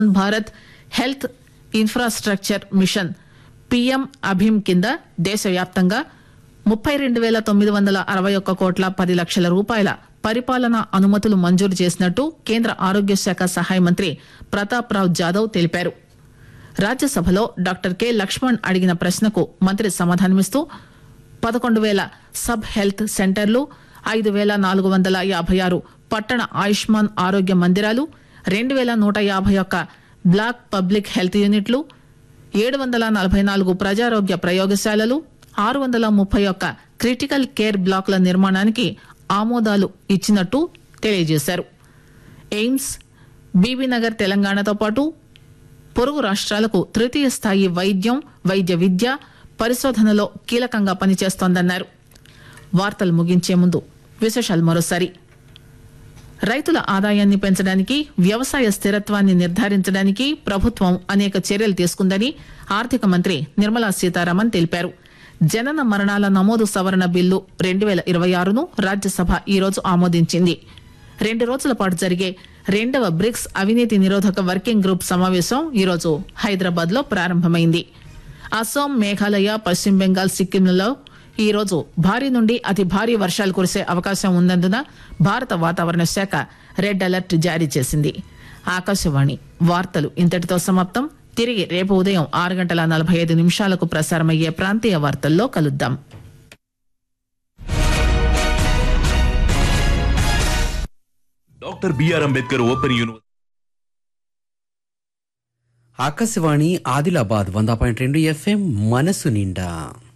Bharat health infrastructure mission PM అభిమ్ కింద దేశవ్యాప్తంగా ముప్పై రెండు పేల తొమ్మిది వందల అరవై ఒక్క కోట్ల పది లక్షల రూపాయల పరిపాలనా అనుమతులు మంజూరు చేసినట్టు కేంద్ర ఆరోగ్య శాఖ సహాయ మంత్రి ప్రతాప్ రావ్ జాదవ్ తెలిపారు రాజ్యసభలో డాక్టర్ కె లక్ష్మణ్ అడిగిన ప్రశ్నకు మంత్రి సమాధానమిస్తూ పదకొండు వేల సబ్ హెల్త్ సెంటర్లు ఐదు వేల నాలుగు వందల యాభై ఆరు పట్టణ ఆయుష్మాన్ ఆరోగ్య మందిరాలు రెండు వేల నూట యాభై ఒక్క బ్లాక్ పబ్లిక్ హెల్త్ యూనిట్లు ఏడు వందల నలభై నాలుగు ప్రజారోగ్య ప్రయోగశాలలు ఆరు వందల ముప్పై ఒక్క క్రిటికల్ కేర్ బ్లాకుల నిర్మాణానికి ఆమోదాలు ఇచ్చినట్టు తెలియజేశారు ఎయిమ్స్ బీబీనగర్ తెలంగాణతో పాటు పొరుగు రాష్ట్రాలకు తృతీయ స్థాయి వైద్యం వైద్య విద్య పరిశోధనలో కీలకంగా పనిచేస్తోందన్నారు వార్తలు ముగించే ముందు విశేషాలు మరోసారి రైతుల ఆదాయాన్ని పెంచడానికి వ్యవసాయ స్థిరత్వాన్ని నిర్ధారించడానికి ప్రభుత్వం అనేక చర్యలు తీసుకుందని ఆర్థిక మంత్రి నిర్మలా సీతారామన్ తెలిపారు జనన మరణాల నమోదు సవరణ బిల్లు రెండు వేల ఇరవై ఆరును రాజ్యసభ ఈరోజు ఆమోదించింది రెండు రోజుల పాటు జరిగే రెండవ బ్రిక్స్ అవినీతి నిరోధక వర్కింగ్ గ్రూప్ సమావేశం ఈరోజు హైదరాబాద్ లో ప్రారంభమైంది అస్సాం మేఘాలయ పశ్చిమ బెంగాల్ సిక్కింలలో ఈ రోజు భారీ నుండి అతి భారీ వర్షాలు కురిసే అవకాశం ఉన్నందున భారత వాతావరణ శాఖ రెడ్ అలర్ట్ జారీ చేసింది ఆకాశవాణి వార్తలు ఇంతటితో సమాప్తం తిరిగి రేపు ఉదయం ఆరు గంటల నలభై ఐదు నిమిషాలకు ప్రసారమయ్యే ప్రాంతీయ వార్తల్లో కలుద్దాం doctor BR Ambedkar open university Akashvani Adilabad వంద పాయింట్ రెండు ఎఫ్ఎం మనసు నిండా